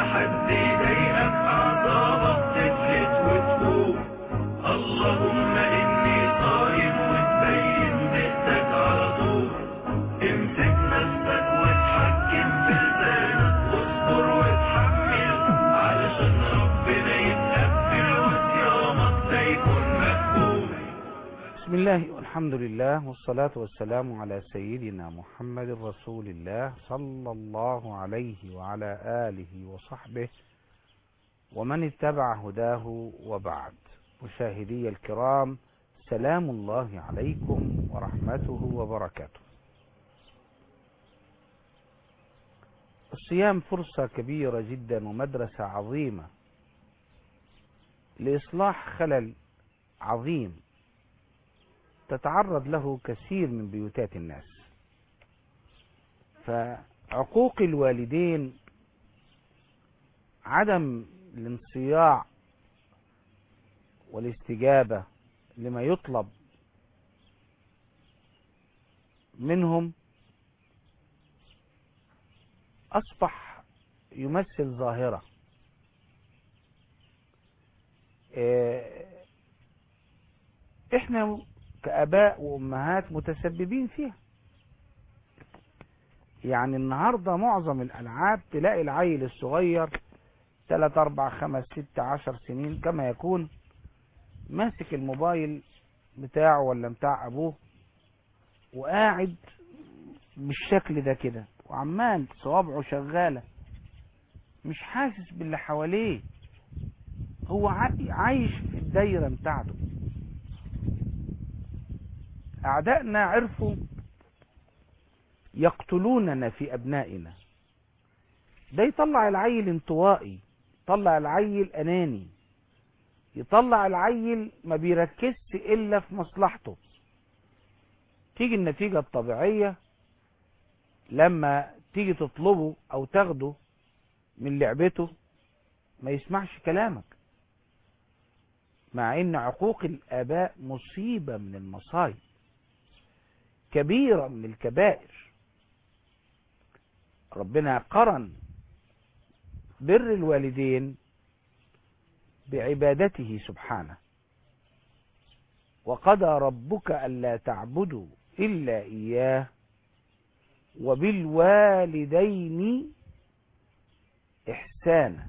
حد يضايقك أعصابك تفلت وتفوق اللهم إني صايم وتبين ذقتك على طول امسك نفسك وتحكم في لسانك واصبر وتحمل علشان ربنا يتقبل وصيامك ده يكون مقبول بسم الله والحمد لله والصلاة والسلام على سيدنا محمد رسول الله صلى الله عليه وعلى آله وصحبه ومن اتبع هداه وبعد مشاهدي الكرام سلام الله عليكم ورحمته وبركاته الصيام فرصة كبيرة جدا ومدرسة عظيمة لإصلاح خلل عظيم تتعرض له كثير من بيوتات الناس فعقوق الوالدين عدم الانصياع والاستجابة لما يطلب منهم أصبح يمثل ظاهرة إيه، احنا كآباء وأمهات متسببين فيها يعني النهاردة معظم الألعاب تلاقي العيل الصغير تلات أربع خمس ست عشر سنين كما يكون ماسك الموبايل بتاعه ولا بتاع أبوه وقاعد بالشكل ده كده وعمال صوابعه شغالة مش حاسس باللي حواليه هو عا- عايش في الدايرة بتاعته أعدائنا عرفوا يقتلوننا في أبنائنا ده يطلع العيل انطوائي يطلع العيل أناني يطلع العيل ما بيركزش إلا في مصلحته تيجي النتيجة الطبيعية لما تيجي تطلبه أو تاخده من لعبته ما يسمعش كلامك مع ان عقوق الآباء مصيبة من المصايب كبيرة من الكبائر ربنا قرن بر الوالدين بعبادته سبحانه وقضى ربك ألا تعبدوا إلا إياه وبالوالدين إحسانا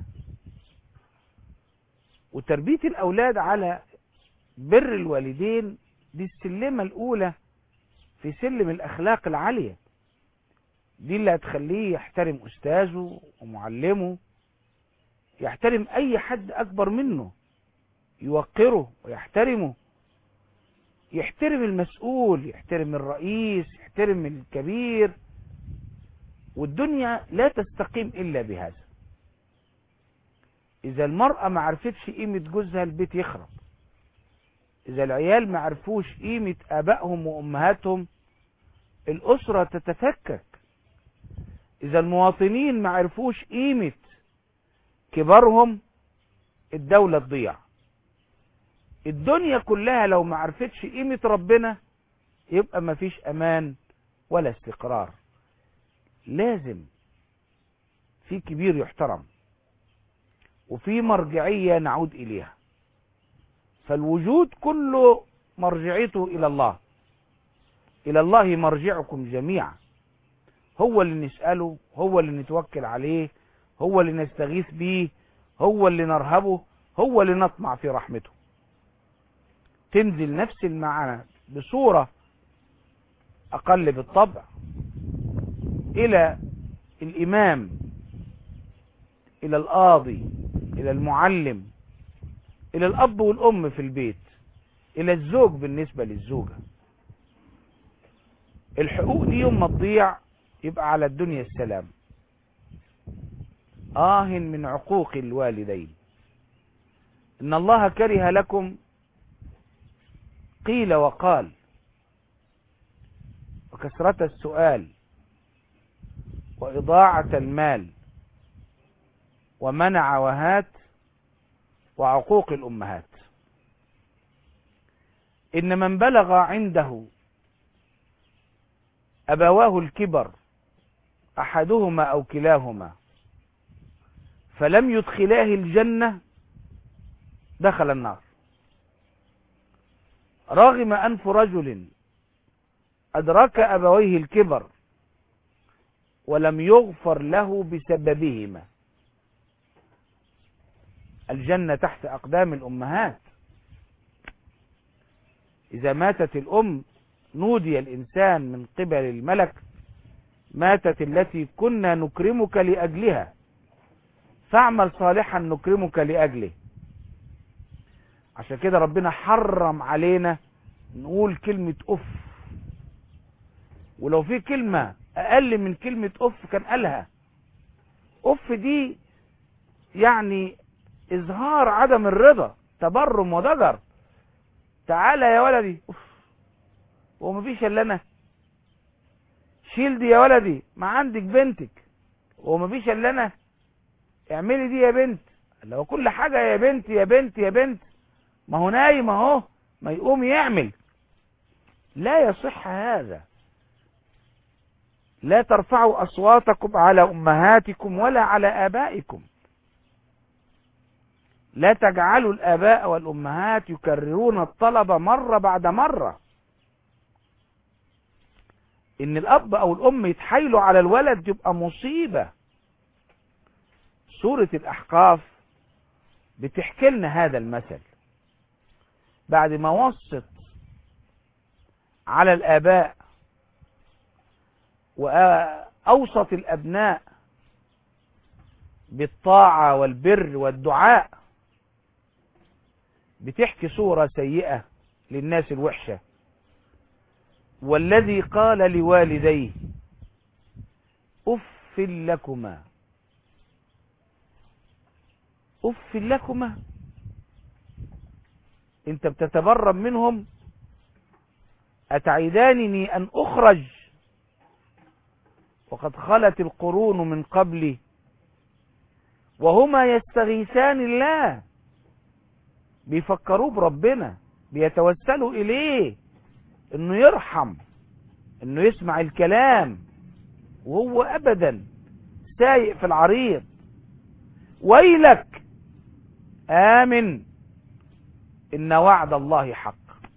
وتربية الأولاد على بر الوالدين دي السلمة الأولى في سلم الأخلاق العالية دي اللي هتخليه يحترم أستاذه ومعلمه يحترم أي حد أكبر منه يوقره ويحترمه يحترم المسؤول يحترم الرئيس يحترم الكبير والدنيا لا تستقيم إلا بهذا إذا المرأة ما عرفتش قيمة جوزها البيت يخرب إذا العيال ما عرفوش قيمة آبائهم وأمهاتهم الأسرة تتفكك إذا المواطنين ما عرفوش قيمة كبارهم الدولة تضيع الدنيا كلها لو ما عرفتش قيمة ربنا يبقى ما فيش أمان ولا استقرار لازم في كبير يحترم وفي مرجعية نعود إليها فالوجود كله مرجعيته إلى الله إلى الله مرجعكم جميعا هو اللي نسأله هو اللي نتوكل عليه هو اللي نستغيث بيه هو اللي نرهبه هو اللي نطمع في رحمته تنزل نفس المعنى بصورة أقل بالطبع إلى الإمام إلى القاضي إلى المعلم إلى الأب والأم في البيت إلى الزوج بالنسبة للزوجة الحقوق دي يوم ما تضيع يبقى على الدنيا السلام آه من عقوق الوالدين إن الله كره لكم قيل وقال وكثرة السؤال وإضاعة المال ومنع وهات وعقوق الأمهات إن من بلغ عنده أبواه الكبر أحدهما أو كلاهما فلم يدخلاه الجنة دخل النار رغم أنف رجل أدرك أبويه الكبر ولم يغفر له بسببهما الجنة تحت أقدام الأمهات إذا ماتت الأم نودي الإنسان من قبل الملك ماتت التي كنا نكرمك لأجلها فاعمل صالحا نكرمك لأجله عشان كده ربنا حرم علينا نقول كلمة أف ولو في كلمة أقل من كلمة أف كان قالها أف دي يعني إظهار عدم الرضا تبرم وضجر تعالى يا ولدي أف هو مفيش إلا أنا شيل دي يا ولدي ما عندك بنتك هو مفيش إلا أنا اعملي دي يا بنت لو كل حاجة يا بنت يا بنت يا بنت ما هو نايم اهو ما يقوم يعمل لا يصح هذا لا ترفعوا أصواتكم على أمهاتكم ولا على آبائكم لا تجعلوا الآباء والأمهات يكررون الطلب مرة بعد مرة إن الأب أو الأم يتحايلوا على الولد يبقى مصيبة سورة الأحقاف بتحكي لنا هذا المثل بعد ما وصت على الآباء وأوصت الأبناء بالطاعة والبر والدعاء بتحكي صورة سيئة للناس الوحشة والذي قال لوالديه أف لكما أف لكما انت بتتبرم منهم أتعيدانني أن أخرج وقد خلت القرون من قبلي وهما يستغيثان الله بيفكروا بربنا بيتوسلوا إليه انه يرحم انه يسمع الكلام وهو ابدا سايق في العريض ويلك آمن إن وعد الله حق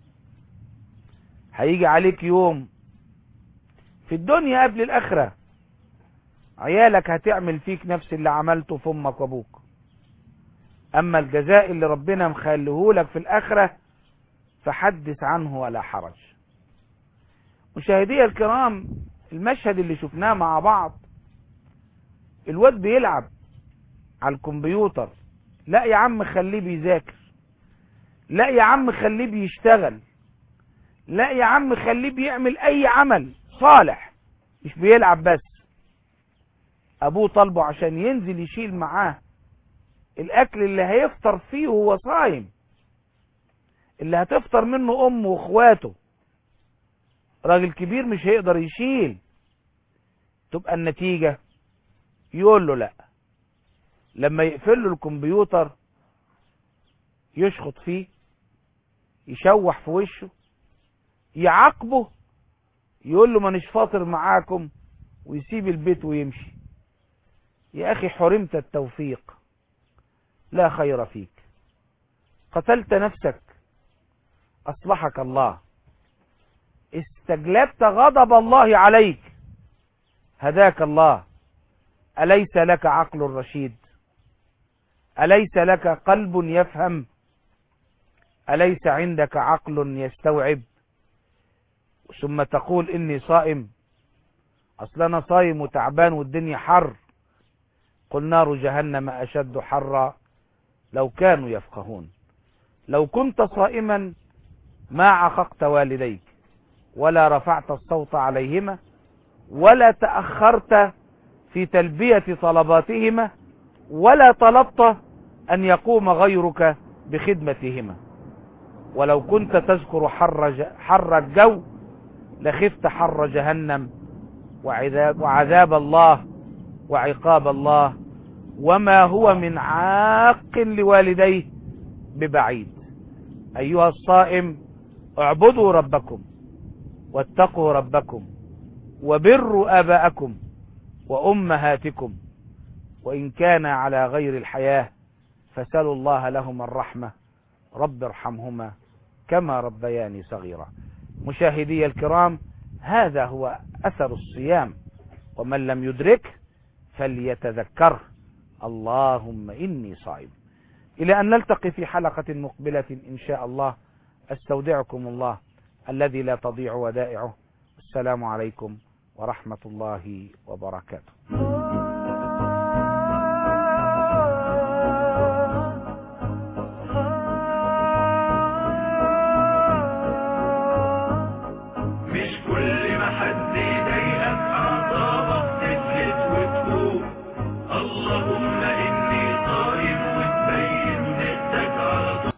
هيجي عليك يوم في الدنيا قبل الآخرة عيالك هتعمل فيك نفس اللي عملته في أمك وأبوك أما الجزاء اللي ربنا مخليهولك في الآخرة فحدث عنه ولا حرج مشاهدي الكرام المشهد اللي شفناه مع بعض الواد بيلعب على الكمبيوتر لا يا عم خليه بيذاكر لا يا عم خليه بيشتغل لا يا عم خليه بيعمل اي عمل صالح مش بيلعب بس ابوه طالبه عشان ينزل يشيل معاه الاكل اللي هيفطر فيه وهو صايم اللي هتفطر منه امه واخواته راجل كبير مش هيقدر يشيل تبقى النتيجة يقول له لا لما يقفل له الكمبيوتر يشخط فيه يشوح في وشه يعاقبه يقول له مانيش فاطر معاكم ويسيب البيت ويمشي يا اخي حرمت التوفيق لا خير فيك قتلت نفسك اصلحك الله استجلبت غضب الله عليك هداك الله أليس لك عقل رشيد أليس لك قلب يفهم أليس عندك عقل يستوعب ثم تقول إني صائم أصل أنا صايم وتعبان والدنيا حر قل نار جهنم أشد حرا لو كانوا يفقهون لو كنت صائما ما عققت والديك ولا رفعت الصوت عليهما ولا تأخرت في تلبية طلباتهما ولا طلبت أن يقوم غيرك بخدمتهما ولو كنت تذكر حر, حر الجو لخفت حر جهنم وعذاب, وعذاب الله وعقاب الله وما هو من عاق لوالديه ببعيد أيها الصائم اعبدوا ربكم واتقوا ربكم وبروا آباءكم وأمهاتكم وإن كان على غير الحياة فسلوا الله لهما الرحمة رب ارحمهما كما ربياني صغيرا مشاهدي الكرام هذا هو أثر الصيام ومن لم يدرك فليتذكر اللهم إني صائم إلى أن نلتقي في حلقة مقبلة إن شاء الله أستودعكم الله الذي لا تضيع ودائعه السلام عليكم ورحمة الله وبركاته